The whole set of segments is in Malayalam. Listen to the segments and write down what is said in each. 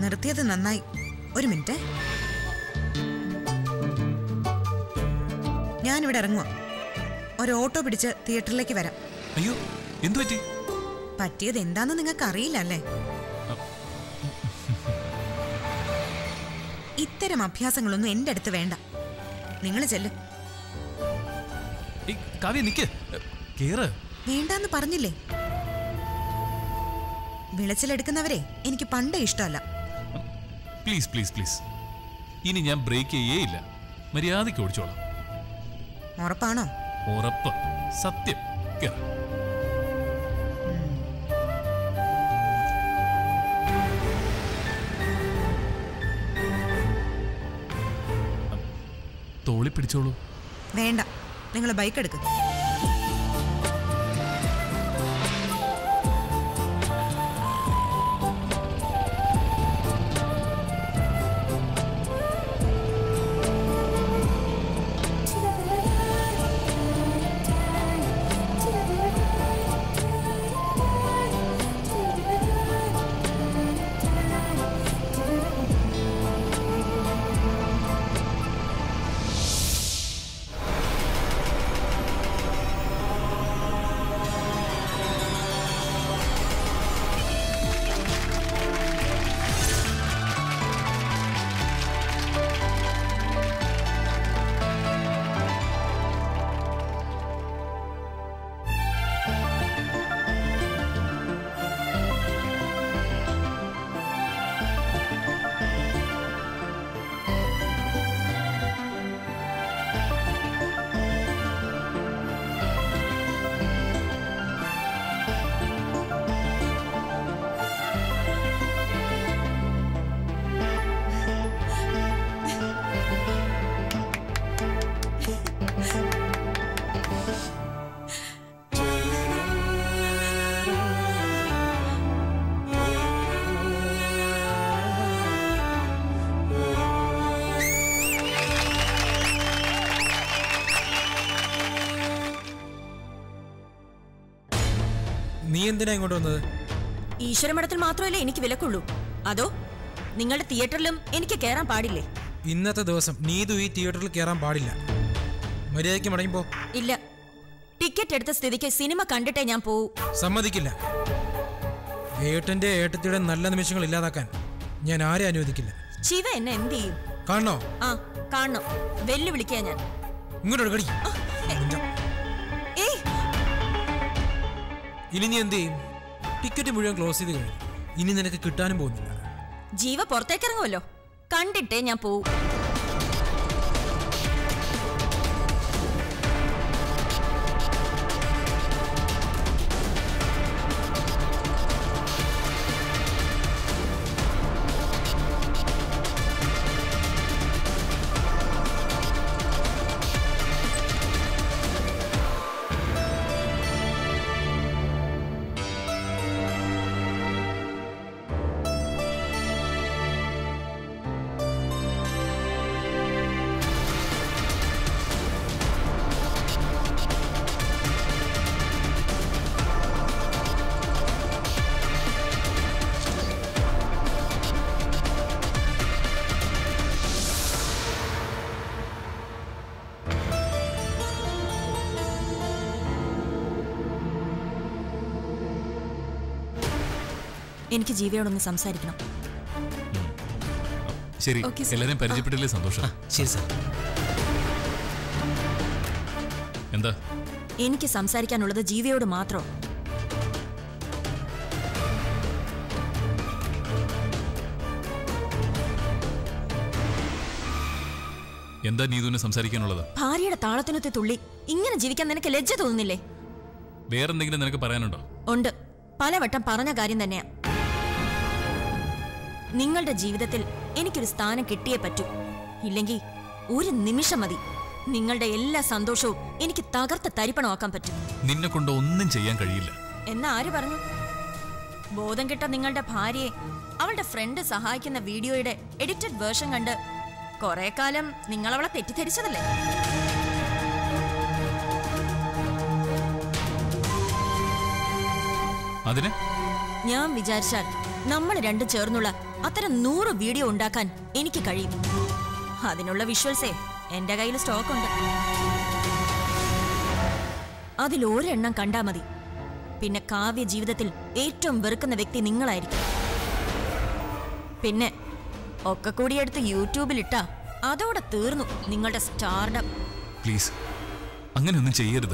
നിർത്തിയത് നന്നായി ഒരു മിനിറ്റ് ഞാനിവിടെ ഇറങ്ങുക ഒരു ഓട്ടോ പിടിച്ച് തിയേറ്ററിലേക്ക് വരാം അയ്യോ എന്തു പറ്റി പറ്റിയത് എന്താന്ന് നിങ്ങൾക്ക് അറിയില്ല അല്ലേ ഇത്തരം അഭ്യാസങ്ങളൊന്നും എൻ്റെ അടുത്ത് വേണ്ട നിങ്ങൾ ചെല്ല് ഏയ്, കാവ്യ നിക്ക് കേറ് വേണ്ടാന്ന് പറഞ്ഞില്ലേ വിളച്ചിലെടുക്കുന്നവരെ എനിക്ക് പണ്ടേ ഇഷ്ടമല്ല പ്ലീസ് പ്ലീസ് പ്ലീസ് ഇനി ഞാൻ ബ്രേക്ക് ചെയ്യേ ഇല്ല മര്യാദയ്ക്ക് ഓടിച്ചോളാം ഉറപ്പാണോ ഉറപ്പ് സത്യം കേറ തോളി പിടിച്ചോളൂ വേണ്ട നിങ്ങൾ ബൈക്ക് എടുക്ക് നീ എന്തിനാ ഇങ്ങോട്ട് വന്നത് ഈശ്വരമഠത്തിൽ മാത്രമല്ലേ എനിക്ക് വിലക്കുള്ളൂ അതോ നിങ്ങളുടെ തിയേറ്ററിലും എനിക്ക് കയറാൻ പാടില്ലേ ഇന്നത്തെ ദിവസം നീതു ഈ തിയേറ്ററിൽ കയറാൻ പാടില്ല മര്യാദയ്ക്ക് മടങ്ങിപ്പോ ഇല്ല ടിക്കറ്റ് എടുത്ത സ്ഥിതിക്ക് സിനിമ കണ്ടിട്ടേ ഞാൻ പോവൂ സമ്മതിക്കില്ല ഏട്ടന്റെ ഏട്ടത്തിയുടെ നല്ല നിമിഷങ്ങൾ ഇല്ലാതാക്കാൻ ഞാൻ ആരെ അനുവദിക്കില്ല ശിവ എന്നെ എന്ത് ചെയ്യും കാണണോ ആ കാണണം വെല്ലുവിളിക്കാ ഞാൻ ഇങ്ങോട്ട് കടി ഏയ് ഇനി നീ എന്ത് ചെയ്യും ടിക്കറ്റ് മുഴുവൻ ക്ലോസ് ചെയ്ത് കഴിഞ്ഞു ഇനി നിനക്ക് കിട്ടാനും പോകുന്നില്ല ജീവ പുറത്തേക്കിറങ്ങുമല്ലോ കണ്ടിട്ടേ ഞാൻ പോവൂ എനിക്ക് ജീവയോടൊന്ന് സംസാരിക്കണം ശരി Okay, sir. എല്ലാരെയും പരിചയപ്പെട്ടില്ലേ സന്തോഷം ശരി സാർ എന്താ എനിക്ക് സംസാരിക്കാനുള്ളത് ജീവയോട് മാത്രം എന്താ നീതുവിന് സംസാരിക്കാനുള്ളത് ഭാര്യയുടെ താളത്തിനൊത്ത് തുള്ളി ഇങ്ങനെ ജീവിക്കാൻ നിനക്ക് ലജ്ജ തോന്നുന്നില്ലേ വേറെന്തെങ്കിലും നിനക്ക് പറയാനുണ്ടോ ഉണ്ട് പലവട്ടം പറഞ്ഞ കാര്യം തന്നെയാ നിങ്ങളുടെ ജീവിതത്തിൽ എനിക്കൊരു സ്ഥാനം കിട്ടിയേ പറ്റൂ ഇല്ലെങ്കിൽ ഒരു നിമിഷം മതി നിങ്ങളുടെ എല്ലാ സന്തോഷവും എനിക്ക് തകർത്ത തരിപ്പണമാക്കാൻ പറ്റും നിന്നെ കൊണ്ട് ഒന്നും ചെയ്യാൻ കഴിയില്ല എന്ന് ആര് പറഞ്ഞു ബോധം കെട്ട നിങ്ങളുടെ ഭാര്യയെ അവളുടെ ഫ്രണ്ട് സഹായിക്കുന്ന വീഡിയോയുടെ എഡിറ്റഡ് വേർഷൻ കണ്ട് കുറെ കാലം നിങ്ങൾ അവളെ തെറ്റിദ്ധരിച്ചതല്ലേ അതിന് ഞാൻ വിചാരിച്ചാൽ നമ്മൾ രണ്ടും ചേർന്നുള്ള അത്തരം നൂറ് വീഡിയോ ഉണ്ടാക്കാൻ എനിക്ക് കഴിയും അതിനുള്ള വിഷ്വൽസേ എന്റെ കയ്യിൽ സ്റ്റോക്ക് ഉണ്ട് അതിലൊരെണ്ണം കണ്ടാ മതി പിന്നെ കാവ്യ ജീവിതത്തിൽ ഏറ്റവും വെറുക്കുന്ന വ്യക്തി നിങ്ങളായിരിക്കും പിന്നെ ഒക്കെ കൂടി എടുത്ത് യൂട്യൂബിലിട്ടാ അതോടെ തീർന്നു നിങ്ങളുടെ സ്റ്റാർഡം പ്ലീസ് അങ്ങനെയൊന്നും ചെയ്യരുത്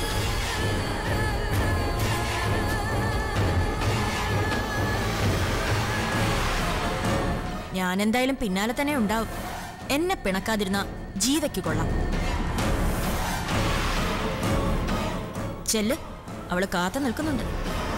ഞാൻ എന്തായാലും പിന്നാലെ തന്നെ ഉണ്ടാവും എന്നെ പിണക്കാതിരുന്ന ജീവയ്ക്ക് കൊള്ളാം ചെല്ല് അവള് കാത്തു നിൽക്കുന്നുണ്ട്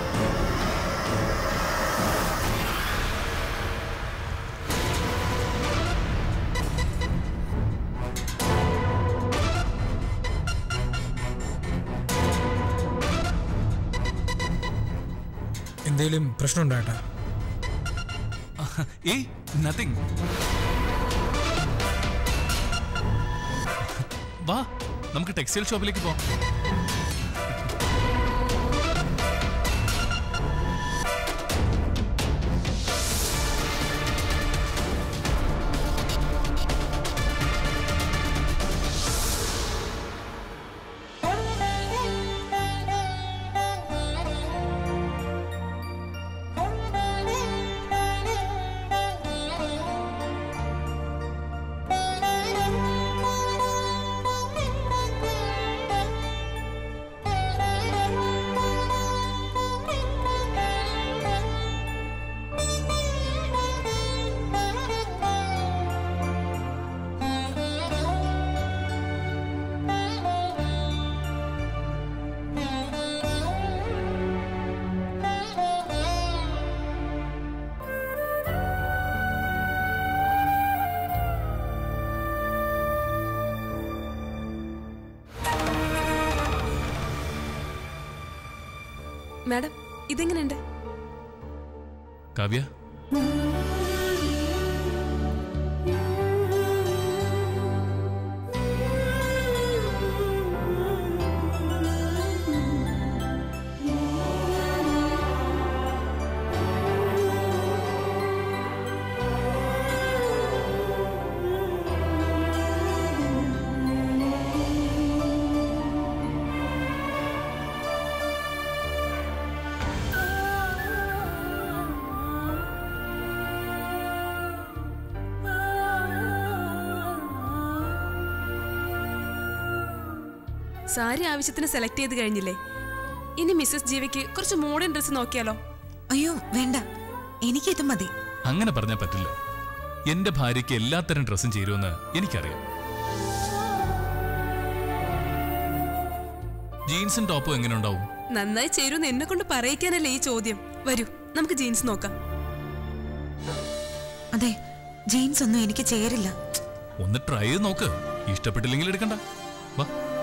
എന്തേലും പ്രശ്നമുണ്ടോ ഏട്ടാ ഏയ് നത്തിങ് വാ നമുക്ക് ടെക്സ്റ്റൈൽ ഷോപ്പിലേക്ക് പോവാം മാഡം ഇതെങ്ങനെയുണ്ട് കാവ്യ സാരി ആവശ്യത്തിന് സെലക്ട് ചെയ്ത് കഴിഞ്ഞില്ലേ ഇനി മിസ്സസ് ജീവയ്ക്ക് കുറച്ച് മോഡേൺ ഡ്രസ്സ് നോക്കിയാലോ അയ്യോ വേണ്ട എനിക്കിത് മതി അങ്ങനെ പറഞ്ഞാൽ പറ്റില്ല എന്റെ ഭാര്യയ്ക്ക് എല്ലാത്തരം ഡ്രസ്സും ചേരുമെന്ന് എനിക്കറിയാം ജീൻസും ടോപ്പും എങ്ങനെ ഉണ്ടാവും നന്നായി ചേരുമെന്ന് എന്നെ കൊണ്ട് പറയിക്കാനല്ലേ ഈ ചോദ്യം വരൂ നമുക്ക് ജീൻസ് നോക്കാം അതെ ജീൻസ് ഒന്നും എനിക്ക് ചേരില്ല ഒന്ന് ട്രൈ ചെയ്ത് നോക്ക് ഇഷ്ടപ്പെട്ടില്ലെങ്കിൽ എടുക്കണ്ട വാ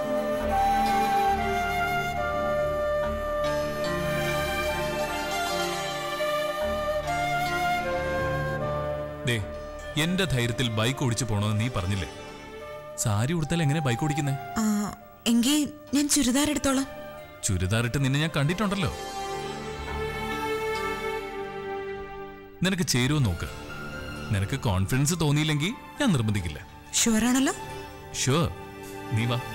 ദേ എന്റെ ധൈര്യത്തിൽ ബൈക്ക് ഓടിച്ചു പോണമെന്ന് നീ പറഞ്ഞില്ലേ സാരി ഉടുത്താൽ എങ്ങനെ ബൈക്ക് ഓടിക്കുന്നേ ആ, എങ്കിൽ ഞാൻ ചുരിദാർ എടുത്തോളാം ചുരിദാറിട്ട് നിന്നെ ഞാൻ കണ്ടിട്ടുണ്ടല്ലോ നിനക്ക് ചേരുവോ നോക്ക് നിനക്ക് കോൺഫിഡൻസ് തോന്നിയില്ലെങ്കിൽ ഞാൻ നിർബന്ധിക്കില്ല ഷുവറാണല്ലോ ഷുവർ നീ വാ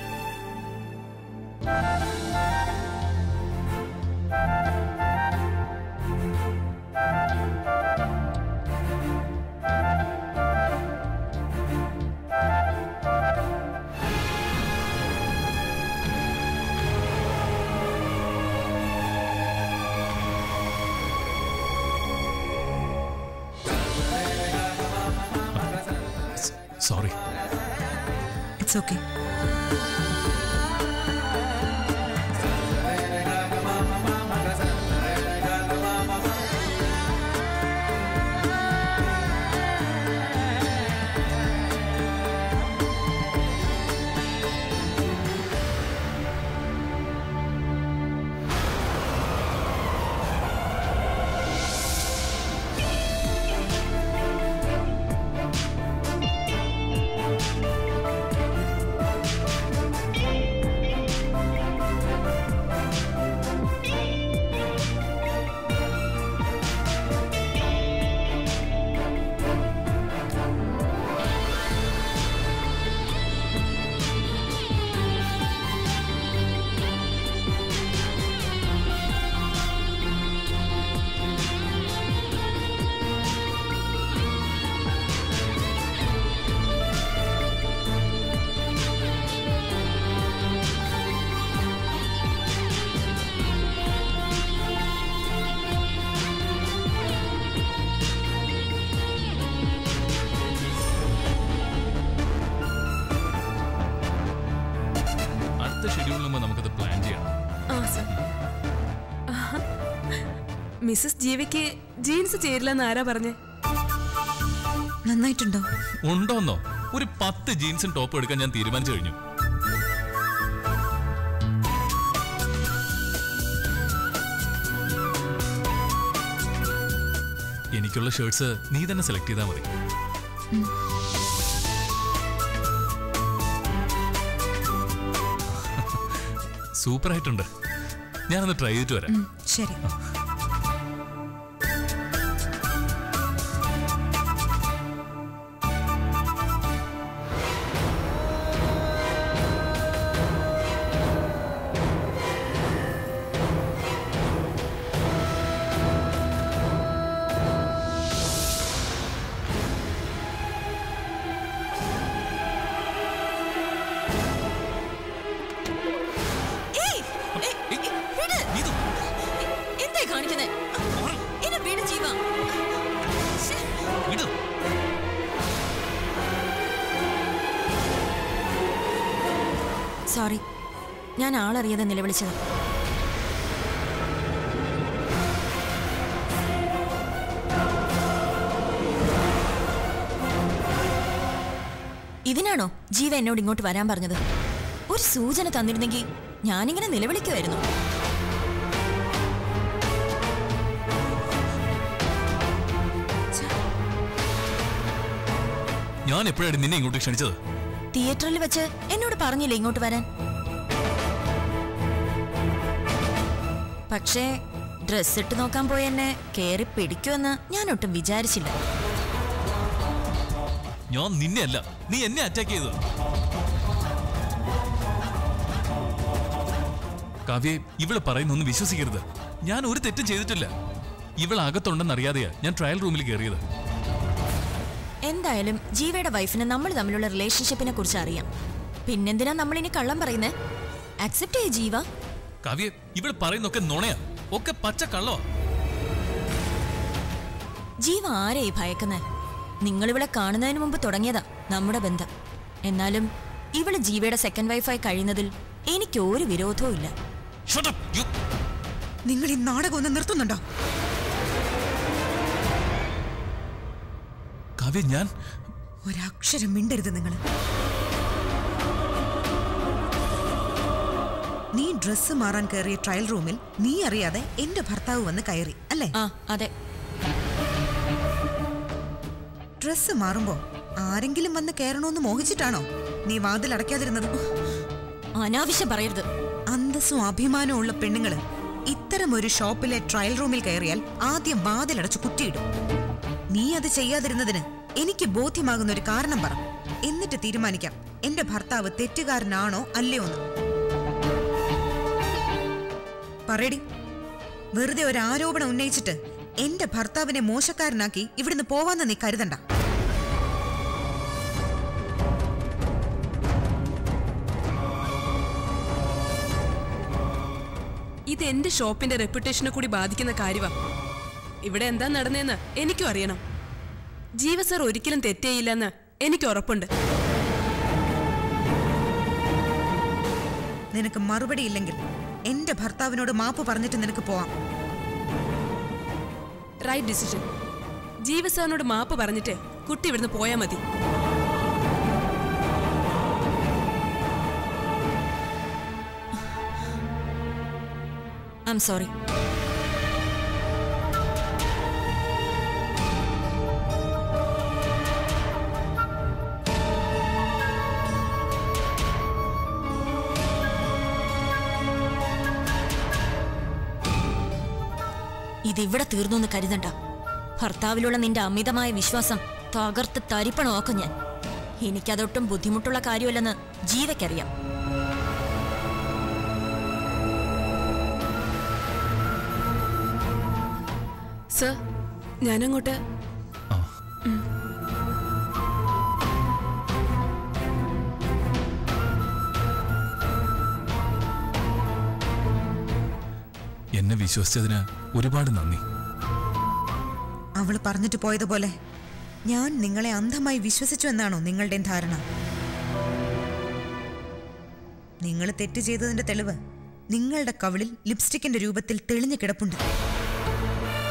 sorry it's okay Mrs ജീവയ്ക്ക് jeans ചേരില്ലെന്ന് ആരാ പറഞ്ഞേ നന്നായിട്ടുണ്ടോ ഉണ്ടോന്നോ ഒരു പത്ത് ജീൻസും ടോപ്പും എടുക്കാൻ ഞാൻ തീരുമാനിച്ചു കഴിഞ്ഞു എനിക്കുള്ള ഷർട്ട്സ് നീ തന്നെ സെലക്ട് ചെയ്താൽ മതി സൂപ്പർ ആയിട്ടുണ്ട് ഞാനൊന്ന് ട്രൈ ചെയ്തിട്ട് വരാം ഉം, ശരി ഏയ്, ഏയ്, ഏയ്, വിട്. നീതു, എന്തായി കാണിക്കുന്നെ? എന്നെ വിട് ജീവ. ശ്ശേ. വിട്. സോറി ഞാൻ ആളറിയാതെ നിലവിളിച്ചത് ഇതിനാണോ ജീവ എന്നോട് ഇങ്ങോട്ട് വരാൻ പറഞ്ഞത് ഒരു സൂചന തന്നിരുന്നെങ്കിൽ ഞാനിങ്ങനെ നിലവിളിക്കുമായിരുന്നു ഞാൻ എപ്പോഴാണ് നിന്നെ ഇങ്ങോട്ട് ക്ഷണിച്ചത് തിയേറ്ററിൽ വെച്ച് എന്നോട് പറഞ്ഞില്ലേ ഇങ്ങോട്ട് വരാൻ പക്ഷേ ഡ്രസ് ഇട്ട് നോക്കാൻ പോയ എന്നെ കേറി പിടിക്കുമെന്ന് ഞാൻ ഒട്ടും വിചാരിച്ചില്ല ഞാൻ നിന്നെ അല്ല നീ എന്നെ അറ്റാക്ക് ചെയ്തത് കാവ്യെ ഇവള് പറയുന്നൊന്നും വിശ്വസിക്കരുത് ഞാൻ ഒരു തെറ്റും ചെയ്തിട്ടില്ല ഇവൾ അകത്തുണ്ടെന്നറിയാതെയാ ഞാൻ ട്രയൽ റൂമിൽ കയറിയത് എന്തായാലും ജീവയുടെ വൈഫിന് നമ്മൾ തമ്മിലുള്ള റിലേഷൻഷിപ്പിനെ കുറിച്ച് അറിയാം പിന്നെന്തിനാ നമ്മൾ ഇനി കള്ളം പറയുന്നേ അക്സെപ്റ്റ് ചെയ്യ ജീവ കാവ്യെ ഇവൾ പറയുന്നൊക്കെ നുണയാ ഒക്കെ പച്ച കള്ളവാ ജീവ ആരെയായി ഭയക്കുന്നേ നിങ്ങളിവിടെ കാണുന്നതിന് മുമ്പ് തുടങ്ങിയതാ നമ്മുടെ ബന്ധം എന്നാലും ഇവള് ജീവയുടെ സെക്കൻഡ് വൈഫായി കഴിയുന്നതിൽ എനിക്ക് ഒരു വിരോധവും ഇല്ല Shut up, you. നിങ്ങൾ ഈ നാടകം ഒന്ന് നിർത്തുന്നുണ്ടോ കാവ്യ ഞാൻ ഒരക്ഷരം മിണ്ടരുത് നിങ്ങൾ നീ ഡ്രസ്സ് മാറാൻ കയറിയ ട്രയൽ റൂമിൽ നീ അറിയാതെ എന്റെ ഭർത്താവ് വന്ന് കയറി അല്ലേ ആ അതെ ഡ്രസ്സ് മാറുമ്പോ ആരെങ്കിലും വന്ന് കയറണോന്ന് മോഹിച്ചിട്ടാണോ നീ വാതിൽ അടയ്ക്കാതിരുന്നത് അനാവശ്യം പറയരുത് അന്തസ്സും അഭിമാനവും ഉള്ള പെണ്ണുങ്ങള് ഇത്തരം ഒരു ഷോപ്പിലെ ട്രയൽ റൂമിൽ കയറിയാൽ ആദ്യം വാതിലടച്ച് കുറ്റിയിടും നീ അത് ചെയ്യാതിരുന്നതിന് എനിക്ക് ബോധ്യമാകുന്ന ഒരു കാരണം പറ എന്നിട്ട് തീരുമാനിക്കാം എന്റെ ഭർത്താവ് തെറ്റുകാരനാണോ അല്ലയോ എന്ന് പറയടി വെറുതെ ഒരു ആരോപണം ഉന്നയിച്ചിട്ട് എന്റെ ഭർത്താവിനെ മോശക്കാരനാക്കി ഇവിടുന്ന് പോവാന്ന് നീ കരുതണ്ട ഇത് എന്റെ ഷോപ്പിന്റെ റെപ്യൂട്ടേഷനെ കൂടി ബാധിക്കുന്ന കാര്യമാ ഇവിടെ എന്താ നടന്നതെന്ന് എനിക്കും അറിയണം ജീവ സർ ഒരിക്കലും തെറ്റേയില്ലെന്ന് എനിക്ക് ഉറപ്പുണ്ട് നിനക്ക് മറുപടി ഇല്ലെങ്കിൽ എന്റെ ഭർത്താവിനോട് മാപ്പ് പറഞ്ഞിട്ട് നിനക്ക് പോവാം റൈറ്റ് ഡിസിഷൻ ജീവ സാറിനോട് മാപ്പ് പറഞ്ഞിട്ട് കുട്ടി ഇവിടുന്ന് പോയാൽ മതി ഐ എം സോറി ഇതിവിടെ തീർന്നു എന്ന് കരുതണ്ട ഭർത്താവിലുള്ള നിന്റെ അമിതമായ വിശ്വാസം തകർത്ത് തരിപ്പണമാക്കും ഞാൻ എനിക്കതൊട്ടും ബുദ്ധിമുട്ടുള്ള കാര്യമല്ലെന്ന് ജീവയ്ക്കറിയാം സർ ഞാനങ്ങോട്ട് ആ എന്നെ വിശ്വസിച്ചതിന് ഒരുപാട് നന്ദി അവള് പറഞ്ഞിട്ട് പോയതുപോലെ ഞാൻ നിങ്ങളെ അന്ധമായി വിശ്വസിച്ചു എന്നാണോ നിങ്ങളുടെയും ധാരണ നിങ്ങൾ തെറ്റ് ചെയ്തതിന്റെ തെളിവ് നിങ്ങളുടെ കവിളിൽ ലിപ്സ്റ്റിക്കിന്റെ രൂപത്തിൽ തെളിഞ്ഞു കിടപ്പുണ്ട്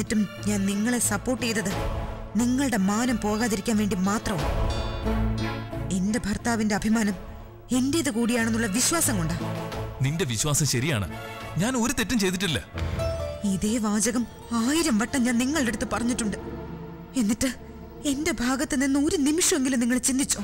എന്നിട്ടും ഞാൻ നിങ്ങളെ സപ്പോർട്ട് ചെയ്തത് നിങ്ങളുടെ മാനം പോകാതിരിക്കാൻ വേണ്ടി മാത്രം എന്റെ ഭർത്താവിന്റെ അഭിമാനം എന്റേത് കൂടിയാണെന്നുള്ള വിശ്വാസം കൊണ്ടാ നിന്റെ വിശ്വാസം ശരിയാണ് ഞാൻ ഒരു തെറ്റും ചെയ്തിട്ടില്ല ഇതേ വാചകം ആയിരം വട്ടം ഞാൻ നിങ്ങളുടെ അടുത്ത് പറഞ്ഞിട്ടുണ്ട് എന്നിട്ട് എന്റെ ഭാഗത്ത് നിന്ന് ഒരു നിമിഷമെങ്കിലും നിങ്ങൾ ചിന്തിച്ചോ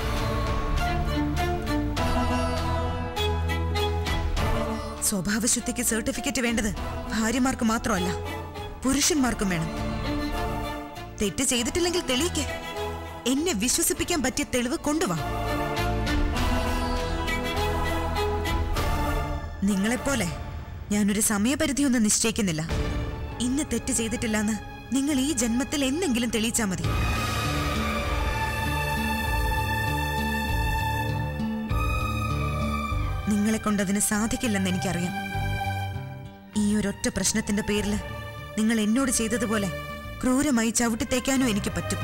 സ്വഭാവശുദ്ധിക്ക് സർട്ടിഫിക്കറ്റ് വേണ്ടത് ഭാര്യമാർക്ക് മാത്രമല്ല പുരുഷന്മാർക്കും വേണം തെറ്റ് ചെയ്തിട്ടില്ലെങ്കിൽ തെളിയിക്കേ എന്നെ വിശ്വസിപ്പിക്കാൻ പറ്റിയ തെളിവ് കൊണ്ടുവാ നിങ്ങളെപ്പോലെ ഞാനൊരു സമയപരിധിയൊന്നും നിശ്ചയിക്കുന്നില്ല ഇന്ന് തെറ്റ് ചെയ്തിട്ടില്ലെന്ന് നിങ്ങൾ ഈ ജന്മത്തിൽ എന്തെങ്കിലും തെളിയിച്ചാൽ മതി നിങ്ങളെ കൊണ്ടതിന് സാധിക്കില്ലെന്ന് എനിക്കറിയാം ഈ ഒരൊറ്റ പ്രശ്നത്തിന്റെ പേരിൽ നിങ്ങൾ എന്നോട് ചെയ്തതുപോലെ ക്രൂരമായി ചവിട്ടിത്തേക്കാനോ എനിക്ക് പറ്റും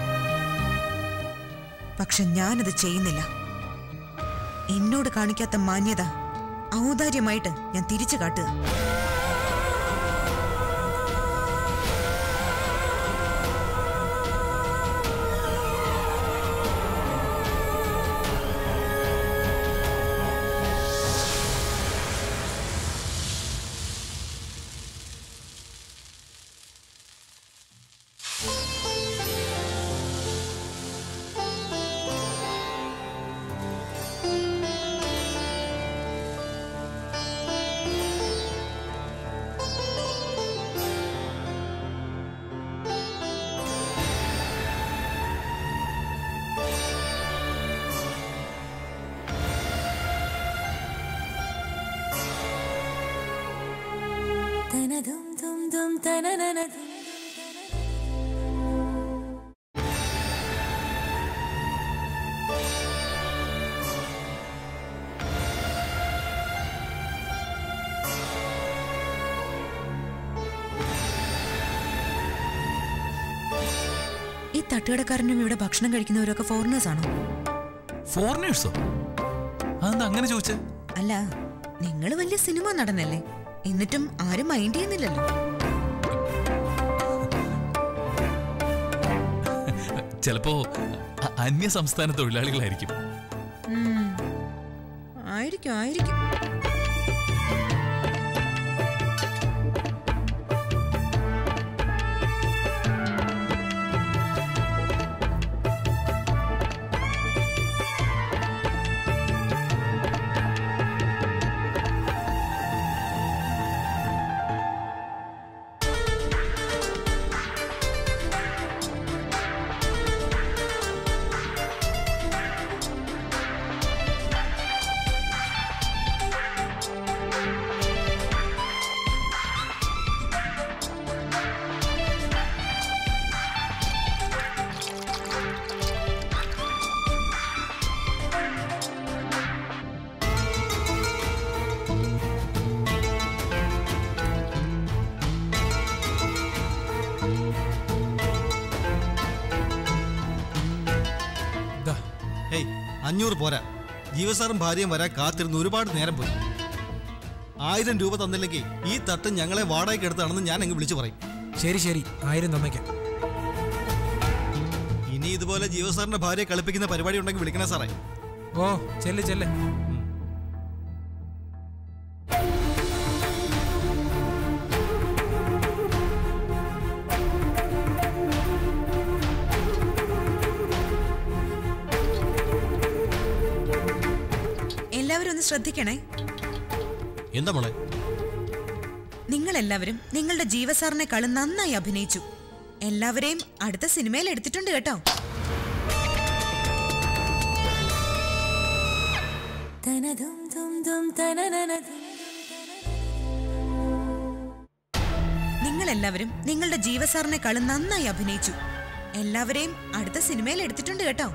പക്ഷെ ഞാനത് ചെയ്യുന്നില്ല എന്നോട് കാണിക്കാത്ത മാന്യത ഔദാര്യമായിട്ട് ഞാൻ തിരിച്ചു കാട്ടുക ഈ തട്ടുകടക്കാരനും ഇവിടെ ഭക്ഷണം കഴിക്കുന്നവരൊക്കെ ഫോറിനേഴ്സ് ആണോ ഫോറിനേഴ്സോ അതെന്താ അങ്ങനെ ചോദിച്ചേ അല്ല നിങ്ങൾ വലിയ സിനിമ നടനല്ലേ എന്നിട്ടും ആരും മൈൻഡ് ചെയ്യുന്നില്ലല്ലോ ചിലപ്പോ അ- അന്യ സംസ്ഥാന തൊഴിലാളികളായിരിക്കും ആയിരിക്കും ആയിരിക്കും ദാ, ഹേയ് അഞ്ഞൂറ് പോരാ ജീവസാറും ഭാര്യയും വരാൻ കാത്തിരുന്ന് ഒരുപാട് നേരം പോയി ആയിരം രൂപ തന്നില്ലെങ്കിൽ ഈ തട്ട് ഞങ്ങളെ വാടകയ്ക്ക് എടുത്താണെന്ന് ഞാൻ അങ്ങ് വിളിച്ചു പറയും ശരി ശരി ആയിരം തന്നേക്കാം ഇനി ഇതുപോലെ ജീവസാറിന്റെ ഭാര്യയെ കളിപ്പിക്കുന്ന പരിപാടി ഉണ്ടെങ്കിൽ വിളിക്കണേ സാറേ ഓ ചെല്ല് ചെല്ല് എല്ലാവരും ഒന്ന് ശ്രദ്ധിക്കണേ എന്താ മോളെ നിങ്ങൾ എല്ലാവരും നിങ്ങളുടെ ജീവസാറിനെക്കാളും നന്നായി അഭിനയിച്ചു എല്ലാവരെയും അടുത്ത സിനിമയിൽ എടുത്തിട്ടുണ്ട് കേട്ടോ നിങ്ങൾ എല്ലാവരും നിങ്ങളുടെ ജീവസാറിനെക്കാളും നന്നായി അഭിനയിച്ചു എല്ലാവരെയും അടുത്ത സിനിമയിൽ എടുത്തിട്ടുണ്ട് കേട്ടോ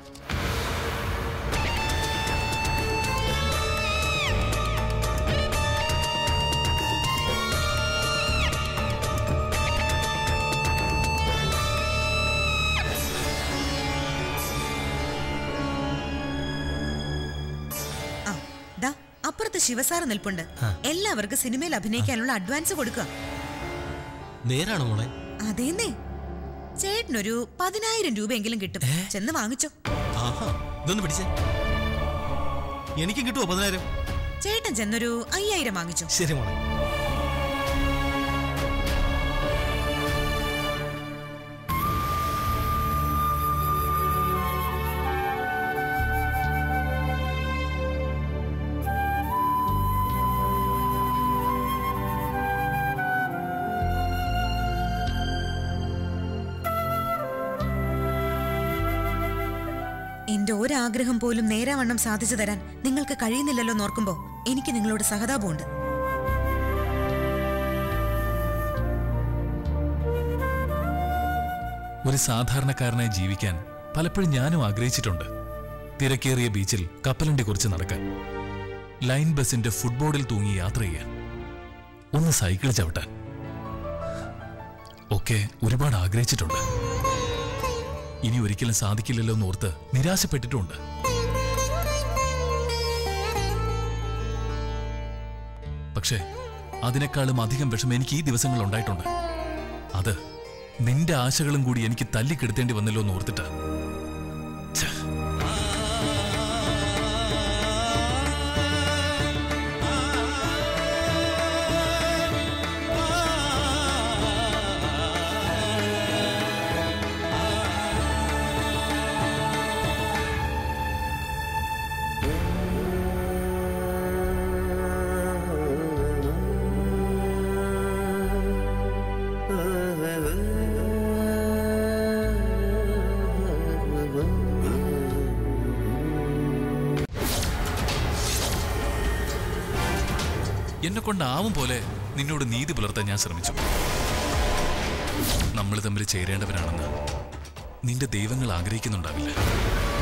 ആ ദാ അപ്പുറത്ത് ശിവസാറ് നിൽപ്പുണ്ട് എല്ലാവർക്കും സിനിമയിൽ അഭിനയിക്കാനുള്ള അഡ്വാൻസ് കൊടുക്കുക നേരാണോ മോളെ അതേന്നേ ചേട്ടനൊരു പതിനായിരം രൂപയെങ്കിലും കിട്ടും ചെന്ന് വാങ്ങിച്ചോ ആഹാ ഇതൊന്ന് പിടിച്ചേ എനിക്കും കിട്ടുമോ പതിനായിരം ചേട്ടൻ ചെന്നൊരു അയ്യായിരം വാങ്ങിച്ചോ ശരി മോളെ എന്റെ ഒരാഗ്രഹം പോലും നേരാവണ്ണം സാധിച്ചു തരാൻ നിങ്ങൾക്ക് കഴിയുന്നില്ലല്ലോ നോർക്കുമ്പോ എനിക്ക് നിങ്ങളോട് സഹതാപമുണ്ട് ഒരു സാധാരണക്കാരനായി ജീവിക്കാൻ പലപ്പോഴും ഞാനും ആഗ്രഹിച്ചിട്ടുണ്ട് തിരക്കേറിയ ബീച്ചിൽ കപ്പലണ്ടി കുറിച്ച് നടക്കാൻ ലൈൻ ബസിന്റെ ഫുട്ബോർഡിൽ തൂങ്ങി യാത്ര ചെയ്യാൻ ഒന്ന് സൈക്കിൾ ചവിട്ടാൻ ഒക്കെ ഒരുപാട് ആഗ്രഹിച്ചിട്ടുണ്ട് ഇനി ഒരിക്കലും സാധിക്കില്ലല്ലോ എന്നോർത്ത് നിരാശപ്പെട്ടിട്ടുമുണ്ട് പക്ഷേ അതിനേക്കാളും അധികം വിഷമം എനിക്ക് ഈ ദിവസങ്ങൾ ഉണ്ടായിട്ടുണ്ട് അത് നിന്റെ ആശകളും കൂടി എനിക്ക് തല്ലിക്കെടുത്തേണ്ടി വന്നല്ലോ എന്ന് ഓർത്തിട്ട് ഛെ. എന്നെ കൊണ്ടാവും പോലെ നിന്നോട് നീതി പുലർത്താൻ ഞാൻ ശ്രമിച്ചു നമ്മൾ തമ്മിൽ ചേരേണ്ടവരാണെന്ന് നിന്റെ ദൈവങ്ങൾ ആഗ്രഹിക്കുന്നുണ്ടാവില്ല